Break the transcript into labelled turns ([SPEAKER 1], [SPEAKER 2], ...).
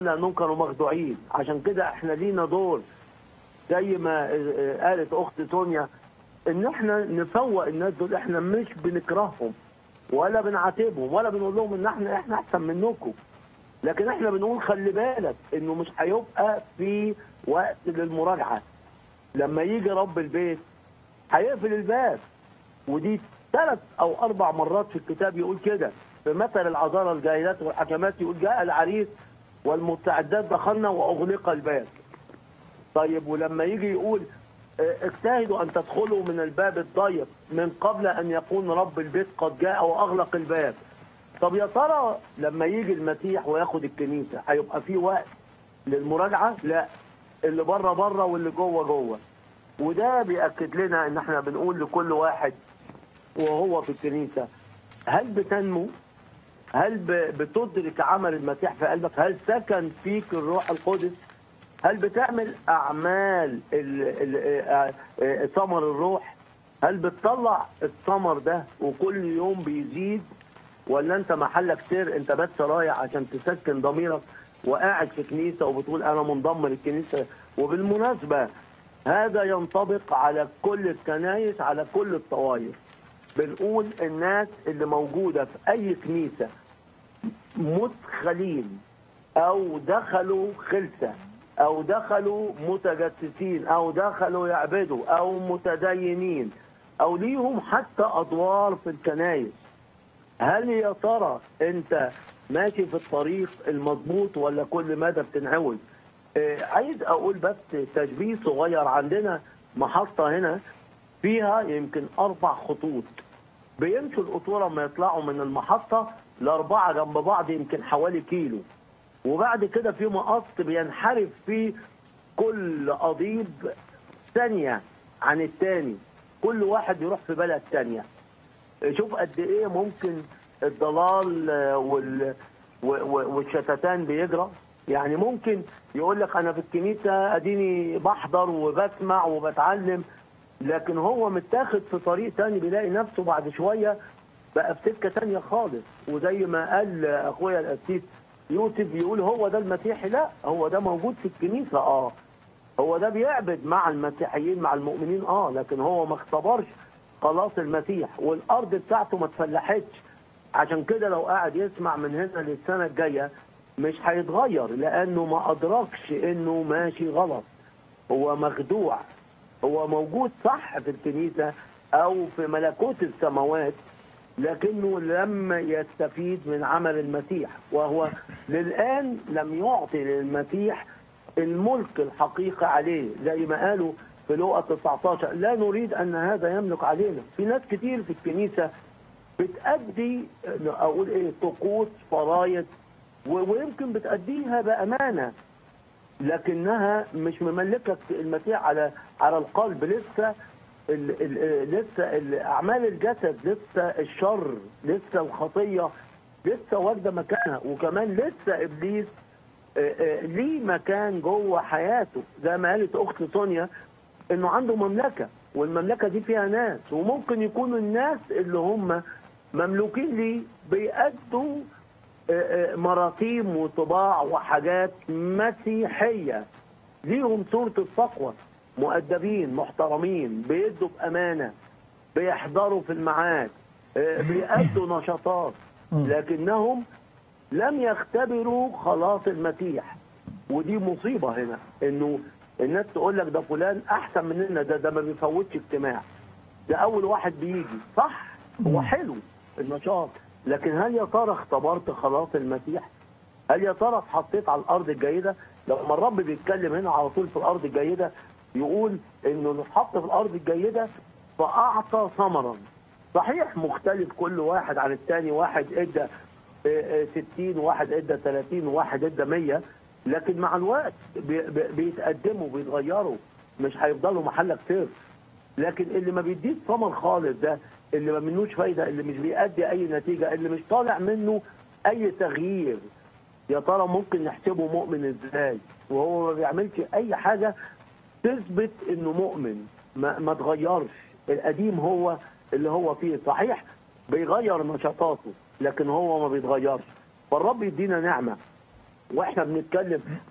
[SPEAKER 1] لانهم كانوا مخدوعين عشان كده احنا لينا دور زي ما آه، آه، قالت اخت سونيا ان احنا نفوق الناس دول احنا مش بنكرههم ولا بنعاتبهم ولا بنقول لهم ان احنا احنا احسن منكم لكن احنا بنقول خلي بالك انه مش هيبقى في وقت للمراجعه لما يجي رب البيت هيقفل الباب ودي ثلاث او اربع مرات في الكتاب يقول كده في مثل العذارى الجاهلات والحكمات يقول جاء العريس والمستعدات دخلنا واغلق الباب طيب ولما يجي يقول اه، اجتهدوا ان تدخلوا من الباب الضيق من قبل ان يكون رب البيت قد جاء واغلق الباب طب يا ترى لما يجي المسيح وياخد الكنيسه هيبقى في وقت للمراجعه لا اللي بره بره واللي جوه جوه وده بيأكد لنا ان احنا بنقول لكل واحد وهو في الكنيسه هل بتنمو هل ب- بتدرك عمل المسيح في قلبك هل سكن فيك الروح القدس هل بتعمل اعمال ال- ال- آه، آه، ثمر الروح هل بتطلع الثمر ده وكل يوم بيزيد ولا انت محلك سر انت بس رايح عشان تسكن ضميرك وقاعد في كنيسه وبتقول انا منضم للكنيسه وبالمناسبه هذا ينطبق على كل الكنايس على كل الطوائف بنقول الناس اللي موجوده في اي كنيسه مدخلين او دخلوا خلسه او دخلوا متجسسين او دخلوا يعبدوا او متدينين او ليهم حتى ادوار في الكنايس هل يا ترى انت ماشي في الطريق المضبوط ولا كل مدى بتنعوج آه، عايز اقول بس تشبيه صغير عندنا محطه هنا فيها يمكن اربع خطوط بيمشوا القطوره لما يطلعوا من المحطه الاربعه جنب بعض يمكن حوالي كيلو وبعد كده في مقص بينحرف فيه كل قضيب ثانيه عن الثاني كل واحد يروح في بلد ثانيه شوف قد ايه ممكن الضلال آه، وال و- و- والشتتان بيجرى يعني ممكن يقول لك انا في الكنيسه اديني بحضر وبسمع وبتعلم لكن هو متاخد في طريق تاني بيلاقي نفسه بعد شويه بقى في سكه تانيه خالص وزي ما قال اخويا القسيس يوسف بيقول هو ده المسيحي لا هو ده موجود في الكنيسه اه هو ده بيعبد مع المسيحيين مع المؤمنين اه لكن هو ما اختبرش خلاص المسيح والارض بتاعته ما اتفلحتش عشان كده لو قاعد يسمع من هنا للسنه الجايه مش هيتغير لانه ما ادركش انه ماشي غلط هو مخدوع هو موجود صح في الكنيسه او في ملكوت السماوات لكنه لم يستفيد من عمل المسيح وهو للآن لم يعطي للمسيح الملك الحقيقي عليه زي ما قالوا في لوقا 19 لا نريد أن هذا يملك علينا في ناس كتير في الكنيسة بتأدي أقول إيه طقوس فرايض و- ويمكن بتأديها بأمانة لكنها مش مملكة المسيح على على القلب لسه ال ال لسه ال- اعمال الجسد لسه الشر لسه الخطيه لسه واخده مكانها وكمان لسه ابليس آه، آه، ليه مكان جوه حياته زي ما قالت اخت سونيا انه عنده مملكه والمملكه دي فيها ناس وممكن يكونوا الناس اللي هم مملوكين ليه بيأدوا آه، آه، مراسيم وطباع وحاجات مسيحيه ليهم صورة التقوى مؤدبين محترمين بيدوا بأمانة بيحضروا في الميعاد آه، بيأدوا نشاطات لكنهم لم يختبروا خلاص المسيح ودي مصيبة هنا انه الناس تقول لك ده فلان احسن مننا ده ده ما بيفوتش اجتماع ده اول واحد بيجي صح هو حلو النشاط لكن هل يا ترى اختبرت خلاص المسيح هل يا ترى اتحطيت على الارض الجيده لما الرب بيتكلم هنا على طول في الارض الجيده يقول انه اللي اتحط في الارض الجيده فاعطى ثمرا صحيح مختلف كل واحد عن الثاني واحد ادى آه، آه، 60 واحد ادى 30 واحد ادى 100 لكن مع الوقت بي- بي- بيتقدموا بيتغيروا مش هيفضلوا محلك سر لكن اللي ما بيديش ثمر خالص ده اللي ما منوش فايده اللي مش بيأدي اي نتيجه اللي مش طالع منه اي تغيير يا ترى ممكن نحسبه مؤمن ازاي وهو ما بيعملش اي حاجه تثبت انه مؤمن ما, ما تغيرش القديم هو اللي هو فيه صحيح بيغير نشاطاته لكن هو ما بيتغيرش فالرب يدينا نعمه واحنا بنتكلم